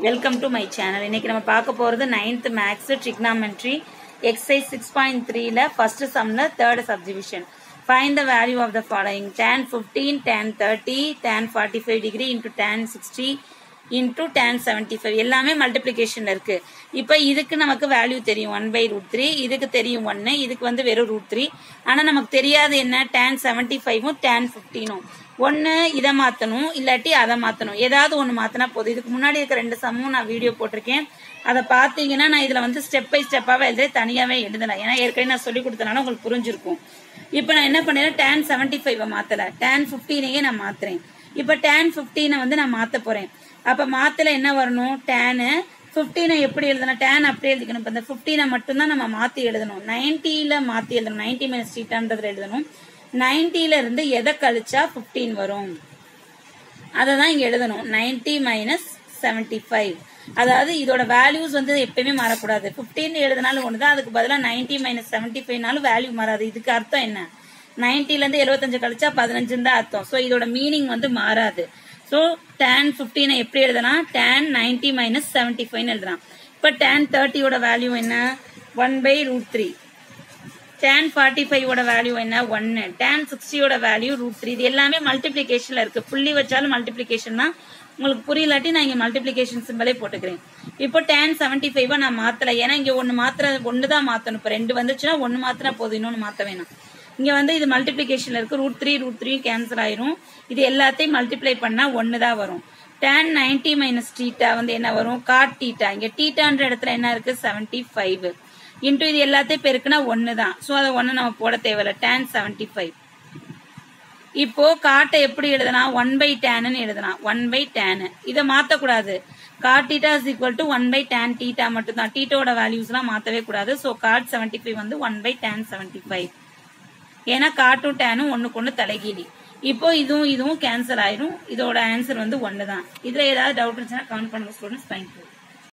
welcome to my channel இன்னைக்கு நம்ம பார்க்க போறது ninth maths trigonometry exercise six point த்ரீல ஃபர்ஸ்ட் சம்ல third subdivision find the value of the following tan fifteen tan thirty tan forty five degree into tan sixty into tan seventy five எல்லாமே மல்டிப்ளிகேஷன்ல இருக்கு இப்போ இதுக்கு நமக்கு வேல்யூ தெரியும் one by root three இதுக்கு தெரியும் ஒன்னு இதுக்கு வந்து வெறும் ரூட் த்ரீ ஆனா நமக்கு தெரியாது என்ன டேன் செவன்டி ஃபைவும் டேன் ஃபிஃப்டீனும் ஒன்னு இதை மாத்தணும் இல்லாட்டி அதை மாத்தணும் ஏதாவது ஒன்னு மாத்தினா போதும் இதுக்கு முன்னாடி இருக்க ரெண்டு சம்மும் நான் வீடியோ போட்டிருக்கேன் அதை பார்த்தீங்கன்னா நான் இதுல வந்து ஸ்டெப் பை ஸ்டெப்பாவே எழுதி தனியாவே எழுதல ஏன்னா ஏற்கனவே நான் சொல்லி கொடுத்தனால உங்களுக்கு புரிஞ்சிருக்கும் இப்போ நான் என்ன பண்ணேன் டேன் செவன்டி ஃபைவ் மாத்தல டேன் ஃபிஃப்டீனையே நான் மாத்துறேன் இப்போ டேன் ஃபிஃப்டீனை வந்து நான் மாத்த போறேன் அப்ப மாத்தல என்ன வரணும் டேனு ஃபிஃப்டீனை எப்படி எழுதணும் டேன் அப்படி எழுதிக்கணும் இப்போ இந்த ஃபிஃப்டீனை மட்டும்தான் நம்ம மாத்தி எழுதணும் நைன்டியில மாத்தி எழுதணும் நைன்டி மைனஸ் டீட்டான்றதுல எழுதணும் நைன்டில இருந்து எதை கழிச்சா ஃபிஃப்டீன் வரும் அதை தான் இங்க எழுதணும் நைன்டி மைனஸ் செவன்டி ஃபைவ் அதாவது இதோட வேல்யூஸ் வந்து எப்பயுமே மாறக்கூடாது ஃபிஃப்டீன் எழுதினாலும் ஒன்று தான் அதுக்கு பதிலாக நைன்டி மைனஸ் செவன்டி ஃபைவ்னாலும் வேல்யூ மாறாது இதுக்கு அர்த்தம் என்ன நைன்டில இருந்து எழுபத்தஞ்சு கழிச்சா பதினஞ்சுன்னு தான் அர்த்தம் ஸோ இதோட மீனிங் வந்து மாறாது ஸோ டேன் ஃபிஃப்டீனை எப்படி எழுதலாம் டேன் நைன்டி மைனஸ் செவன்டி ஃபைவ்னு எழுதலாம் இப்போ டேன் தேர்ட்டியோட வேல்யூ என்ன one by root three tan forty ஃபைவோட வேல்யூ என்ன ஒன்னு டேன் சிக்ஸ்டியோட வேல்யூ ரூட் த்ரீ இது எல்லாமே மல்டிப்ளிகேஷன்ல இருக்கு புள்ளி வச்சாலும் மல்டிப்ளிகேஷன் தான் உங்களுக்கு புரியலாட்டி நான் இங்க மல்டிப்ளிகேஷன் சிம்பிளே போட்டுக்கிறேன் இப்போ டேன் செவன்டி ஃபைவ் நான் மாத்தல ஏன்னா இங்க ஒன்னு மாத்திர ஒன்னு தான் மாத்தணும் இப்போ ரெண்டு வந்துச்சுன்னா ஒன்னு மாத்தினா போதும் இன்னொன்னு மாத்த வேணாம் இங்க வந்து இது மல்டிப்ளிகேஷன்ல இருக்கு root three root three cancel ஆயிரும் இது எல்லாத்தையும் மல்டிப்ளை பண்ணா ஒன்னு தான் வரும் டேன் நைன்டி மைனஸ் டீட்டா வந்து என்ன வரும் காட் டீட்டா இங்க டீட்டான்ற இடத்துல என்ன இருக்கு செவன்டி ஃபைவ் இன்டூ இது எல்லாத்தையும் பெருக்குனா ஒன்னு தான் ஸோ அதை ஒன்னு நம்ம போட தேவையில்ல டேன் செவன்டி ஃபைவ் இப்போ காட்டை எப்படி எழுதலாம் ஒன் பை டேன்னு எழுதலாம் ஒன் பை டேனு இதை மாத்தக்கூடாது cot theta is equal to one by tan theta மட்டும் தான் டீட்டோட வேல்யூஸ் எல்லாம் மாத்தவே கூடாது ஸோ காட் செவன்டி ஃபைவ் வந்து one by tan seventy five ஏன்னா காட்டும் டேனும் ஒண்ணுக்கு ஒண்ணு தலைகீழி இப்போ இதுவும் இதுவும் கேன்சல் ஆயிரும் இதோட ஆன்சர் வந்து ஒன்னு தான் இதுல ஏதாவது டவுட் இருந்துச்சுன்னா கமெண்ட் பண்ணுங்க ஸ்டூடெண்ட்ஸ் தேங்க்யூ